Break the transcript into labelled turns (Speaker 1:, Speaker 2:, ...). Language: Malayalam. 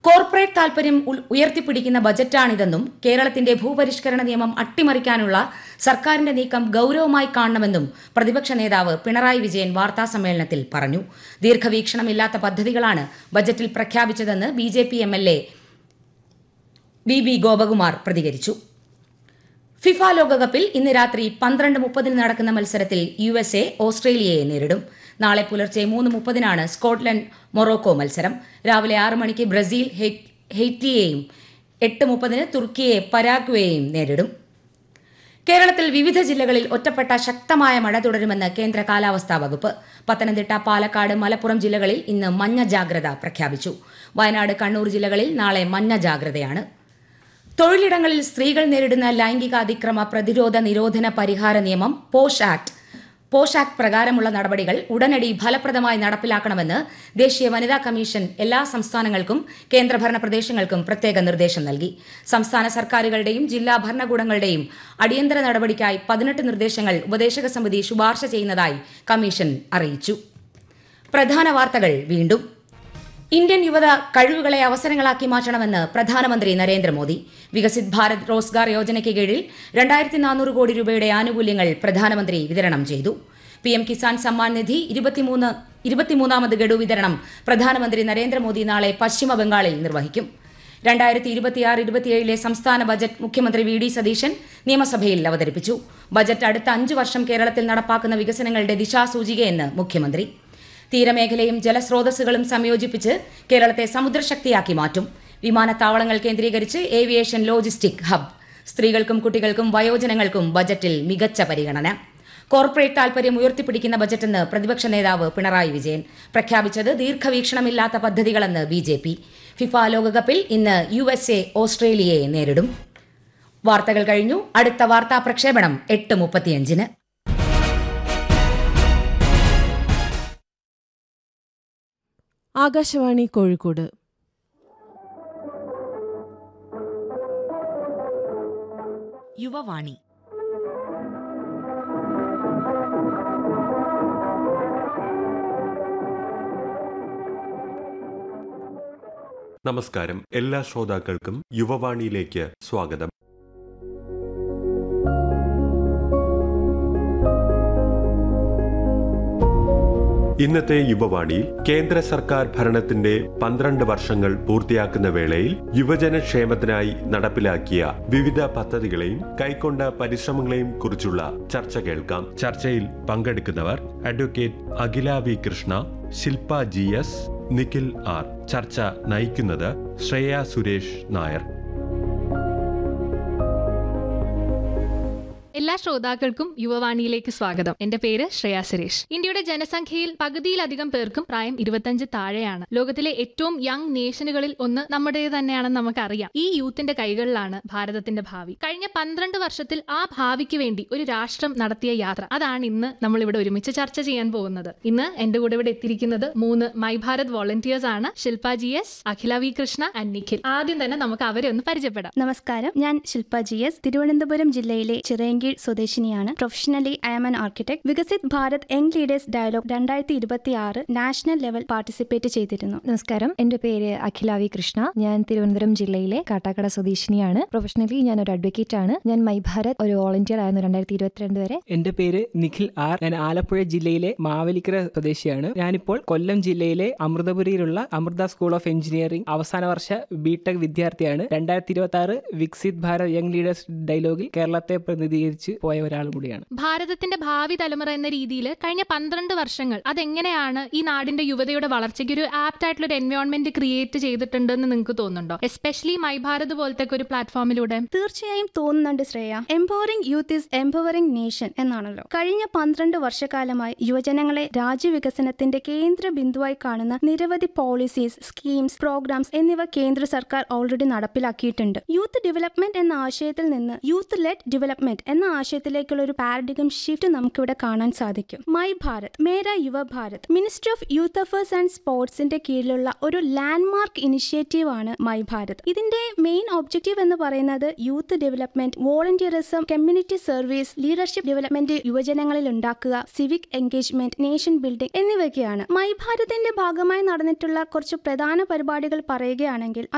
Speaker 1: കോർപ്പറേറ്റ് താൽപര്യം ഉൾ- ഉയർത്തിപ്പിടിക്കുന്ന ബജറ്റാണിതെന്നും കേരളത്തിന്റെ ഭൂപരിഷ്കരണ നിയമം അട്ടിമറിക്കാനുള്ള സർക്കാരിന്റെ നീക്കം ഗൌരവമായി കാണണമെന്നും പ്രതിപക്ഷ നേതാവ് പിണറായി വിജയൻ വാർത്താസമ്മേളനത്തിൽ പറഞ്ഞു ദീർഘവീക്ഷണമില്ലാത്ത പദ്ധതികളാണ് ബജറ്റിൽ പ്രഖ്യാപിച്ചതെന്ന് B J P M L A B B Gopakumar പ്രതികരിച്ചു ഫിഫ ലോകകപ്പിൽ ഇന്ന് രാത്രി പന്ത്രണ്ട് മുപ്പതിന് നടക്കുന്ന മത്സരത്തിൽ യു എസ് എ ഓസ്ട്രേലിയയെ നേരിടും നാളെ പുലർച്ചെ മൂന്ന് മുപ്പതിനാണ് സ്കോട്ട്ലൻഡ് മൊറോക്കോ മത്സരം രാവിലെ ആറ് മണിക്ക് ബ്രസീൽ ഹെയ്- ഹെയ്റ്റിയെയും എട്ട് മുപ്പതിന് തുർക്കിയെ പരാഗ്വേയെയും നേരിടും കേരളത്തിൽ വിവിധ ജില്ലകളിൽ ഒറ്റപ്പെട്ട ശക്തമായ മഴ തുടരുമെന്ന് കേന്ദ്ര കാലാവസ്ഥാ വകുപ്പ് പത്തനംതിട്ട പാലക്കാട് മലപ്പുറം ജില്ലകളിൽ ഇന്ന് മഞ്ഞ ജാഗ്രത പ്രഖ്യാപിച്ചു വയനാട് കണ്ണൂർ ജില്ലകളിൽ നാളെ മഞ്ഞ ജാഗ്രതയാണ് തൊഴിലിടങ്ങളിൽ സ്ത്രീകൾ നേരിടുന്ന ലൈംഗിക അതിക്രമ പ്രതിരോധ നിരോധന പരിഹാര നിയമം പോഷ് ആക്ട് പോഷ് ആക്ട് പ്രകാരമുള്ള നടപടികൾ ഉടനടി ഫലപ്രദമായി നടപ്പിലാക്കണമെന്ന് ദേശീയ വനിതാ കമ്മീഷൻ എല്ലാ സംസ്ഥാനങ്ങൾക്കും കേന്ദ്രഭരണ പ്രദേശങ്ങൾക്കും പ്രത്യേക നിർദ്ദേശം നൽകി സംസ്ഥാന സർക്കാരുകളുടെയും ജില്ലാ ഭരണകൂടങ്ങളുടെയും അടിയന്തര നടപടിക്കായി പതിനെട്ട് നിർദ്ദേശങ്ങൾ ഉപദേശക സമിതി ശുപാർശ ചെയ്യുന്നതായി കമ്മീഷൻ അറിയിച്ചു പ്രധാന വാർത്തകൾ വീണ്ടും ഇന്ത്യൻ യുവത കഴിവുകളെ അവസരങ്ങളാക്കി മാറ്റണമെന്ന് പ്രധാനമന്ത്രി നരേന്ദ്രമോദി വികസിത് ഭാരത് റോസ്ഗാർ യോജനയ്ക്ക് കീഴിൽ രണ്ടായിരത്തി നാനൂറ് കോടി രൂപയുടെ ആനുകൂല്യങ്ങൾ പ്രധാനമന്ത്രി വിതരണം ചെയ്തു പി എം കിസാൻ സമ്മാൻ നിധി ഇരുപത്തിമൂന്ന് ഇരുപത്തിമൂന്നാമത് ഗഡു വിതരണം പ്രധാനമന്ത്രി നരേന്ദ്രമോദി നാളെ പശ്ചിമ ബംഗാളിൽ നിർവഹിക്കും രണ്ടായിരത്തി ഇരുപത്തിയാറ് ഇരുപത്തിയേഴിലെ സംസ്ഥാന ബജറ്റ് മുഖ്യമന്ത്രി വി ഡി സതീശൻ നിയമസഭയിൽ അവതരിപ്പിച്ചു ബജറ്റ് അടുത്ത അഞ്ചു വർഷം കേരളത്തിൽ നടപ്പാക്കുന്ന വികസനങ്ങളുടെ ദിശാസൂചികയെന്ന് മുഖ്യമന്ത്രി തീരമേഖലയും ജലസ്രോതസ്സുകളും സംയോജിപ്പിച്ച് കേരളത്തെ സമുദ്രശക്തിയാക്കി മാറ്റും വിമാനത്താവളങ്ങൾ കേന്ദ്രീകരിച്ച് ഏവിയേഷൻ ലോജിസ്റ്റിക് ഹബ് സ്ത്രീകൾക്കും കുട്ടികൾക്കും വയോജനങ്ങൾക്കും ബജറ്റിൽ മികച്ച പരിഗണന കോർപ്പറേറ്റ് താൽപര്യം ഉയർത്തിപ്പിടിക്കുന്ന ബജറ്റെന്ന് പ്രതിപക്ഷ നേതാവ് പിണറായി വിജയൻ പ്രഖ്യാപിച്ചത് ദീർഘവീക്ഷണമില്ലാത്ത പദ്ധതികളെന്ന് ബി ജെ പി ഫിഫ ലോകകപ്പിൽ ഇന്ന് യു എസ് എ ഓസ്ട്രേലിയയെ നേരിടും വാർത്തകൾ കഴിഞ്ഞു അടുത്ത വാർത്താ പ്രക്ഷേപണം എട്ട് മുപ്പത്തിയഞ്ചിന്
Speaker 2: ആകാശവാണി കോഴിക്കോട്
Speaker 3: യുവവാണി
Speaker 4: നമസ്കാരം എല്ലാ ശ്രോതാക്കൾക്കും യുവവാണിയിലേക്ക് സ്വാഗതം ഇന്നത്തെ യുവവാണിയിൽ കേന്ദ്ര സർക്കാർ ഭരണത്തിന്റെ പന്ത്രണ്ട് വർഷങ്ങൾ പൂർത്തിയാക്കുന്ന വേളയിൽ യുവജനക്ഷേമത്തിനായി നടപ്പിലാക്കിയ വിവിധ പദ്ധതികളെയും കൈക്കൊണ്ട പരിശ്രമങ്ങളെയും കുറിച്ചുള്ള ചർച്ച കേൾക്കാം ചർച്ചയിൽ പങ്കെടുക്കുന്നവർ advocate Akhila V Krishna Shilpa G S Nikhil R ചർച്ച നയിക്കുന്നത് ശ്രേയ സുരേഷ് നായർ
Speaker 5: എല്ലാ ശ്രോതാക്കൾക്കും യുവവാണിയിലേക്ക് സ്വാഗതം എന്റെ പേര് ശ്രേയ സുരേഷ് ഇന്ത്യയുടെ ജനസംഖ്യയിൽ പകുതിയിലധികം പേർക്കും പ്രായം ഇരുപത്തഞ്ച് താഴെയാണ് ലോകത്തിലെ ഏറ്റവും യങ് നേഷനുകളിൽ ഒന്ന് നമ്മുടെ തന്നെയാണെന്ന് നമുക്കറിയാം ഈ യൂത്തിന്റെ കൈകളിലാണ് ഭാരതത്തിന്റെ ഭാവി കഴിഞ്ഞ പന്ത്രണ്ട് വർഷത്തിൽ ആ ഭാവിക്ക് വേണ്ടി ഒരു രാഷ്ട്രം നടത്തിയ യാത്ര അതാണ് ഇന്ന് നമ്മൾ ഇവിടെ ഒരുമിച്ച് ചർച്ച ചെയ്യാൻ പോകുന്നത് ഇന്ന് എന്റെ കൂടെ ഇവിടെ എത്തിയിരിക്കുന്നത് മൂന്ന് മൈ ഭാരത് വോളണ്ടിയേഴ്സ് ആണ് Shilpa G S Akhila V Krishna and Nikhil ആദ്യം തന്നെ നമുക്ക് അവരെ ഒന്ന് പരിചയപ്പെടാം
Speaker 6: നമസ്കാരം ഞാൻ ശില്പ ജി എസ് തിരുവനന്തപുരം ജില്ലയിലെ ചിറയൻകീഴ് സ്വദേശിനിയാണ് professionally I am an architect Viksit Bharat young leaders dialogue രണ്ടായിരത്തി ഇരുപത്തി ആറ് നാഷണൽ ലെവൽ പാർട്ടിസിപ്പേറ്റ് ചെയ്തിരുന്നു
Speaker 7: നമസ്കാരം എൻ്റെ പേര് അഖില വി കൃഷ്ണ ഞാൻ തിരുവനന്തപുരം ജില്ലയിലെ കാട്ടാക്കട സ്വദേശിനിയാണ് പ്രൊഫഷണലി ഞാൻ ഒരു അഡ്വക്കേറ്റ് ആണ് ഞാൻ മൈ ഭാരത് ഒരു വോളണ്ടിയർ ആയിരുന്നു രണ്ടായിരത്തി ഇരുപത്തിരണ്ട് വരെ
Speaker 8: എന്റെ പേര് നിഖിൽ ആർ ഞാൻ ആലപ്പുഴ ജില്ലയിലെ മാവേലിക്കര സ്വദേശിയാണ് ഞാനിപ്പോൾ കൊല്ലം ജില്ലയിലെ അമൃതപുരിയിലുള്ള അമൃത സ്കൂൾ ഓഫ് എഞ്ചിനീയറിംഗ് അവസാന വർഷ ബിടെക് വിദ്യാർത്ഥിയാണ് രണ്ടായിരത്തി ഇരുപത്തി ആറ് വികസിത് ഭാരത് യങ് ലീഡേഴ്സ് ഡയലോഗിൽ കേരളത്തെ പ്രതിനിധീകരിച്ച് പോയ ഒരാൾ കൂടിയാണ്
Speaker 5: ഭാരതത്തിന്റെ ഭാവി തലമുറ എന്ന രീതിയിൽ കഴിഞ്ഞ പന്ത്രണ്ട് വർഷങ്ങൾ അതെങ്ങനെയാണ് ഈ നാടിന്റെ യുവതയുടെ വളർച്ചയ്ക്ക് ഒരു ആപ്റ്റ് ആയിട്ടുള്ള ഒരു എൻവയോൺമെന്റ് ക്രിയേറ്റ് ചെയ്തിട്ടുണ്ടെന്ന് നിങ്ങൾക്ക് തോന്നുന്നുണ്ടോ എസ്പെഷ്യലി മൈ ഭാരത് പോലത്തെ ഒക്കെ ഒരു പ്ലാറ്റ്ഫോമിലൂടെ
Speaker 6: തീർച്ചയായും തോന്നുന്നുണ്ട് Shreya empowering youth is empowering nation എന്നാണല്ലോ കഴിഞ്ഞ പന്ത്രണ്ട് വർഷക്കാലമായി യുവജനങ്ങളെ രാജ്യവികസനത്തിന്റെ കേന്ദ്ര ബിന്ദുവായി കാണുന്ന നിരവധി പോളിസീസ് സ്കീംസ് പ്രോഗ്രാംസ് എന്നിവ കേന്ദ്ര സർക്കാർ ഓൾറെഡി നടപ്പിലാക്കിയിട്ടുണ്ട് യൂത്ത് ഡെവലപ്മെന്റ് എന്ന ആശയത്തിൽ നിന്ന് യൂത്ത് ലെഡ് ഡെവലപ്മെന്റ് എന്ന ആശയത്തിലേക്കുള്ള ഒരു പാരഡിഗം ഷിഫ്റ്റ് നമുക്കിവിടെ കാണാൻ സാധിക്കും my Bharat Mera Yuva Bharat ministry of youth affairs and സ്പോർട്സിന്റെ കീഴിലുള്ള ഒരു ലാൻഡ്മാർക്ക് ഇനിഷ്യേറ്റീവ് ആണ് മൈ ഭാരത് ഇതിന്റെ മെയിൻ ഒബ്ജക്റ്റീവ് എന്ന് പറയുന്നത് youth development volunteerism community service leadership development യുവജനങ്ങളിൽ ഉണ്ടാക്കുക സിവിക് എൻഗേജ്മെന്റ് നേഷൻ ബിൽഡിംഗ് എന്നിവയൊക്കെയാണ് മൈ ഭാരതിന്റെ ഭാഗമായി നടന്നിട്ടുള്ള കുറച്ച് പ്രധാന പരിപാടികൾ പറയുകയാണെങ്കിൽ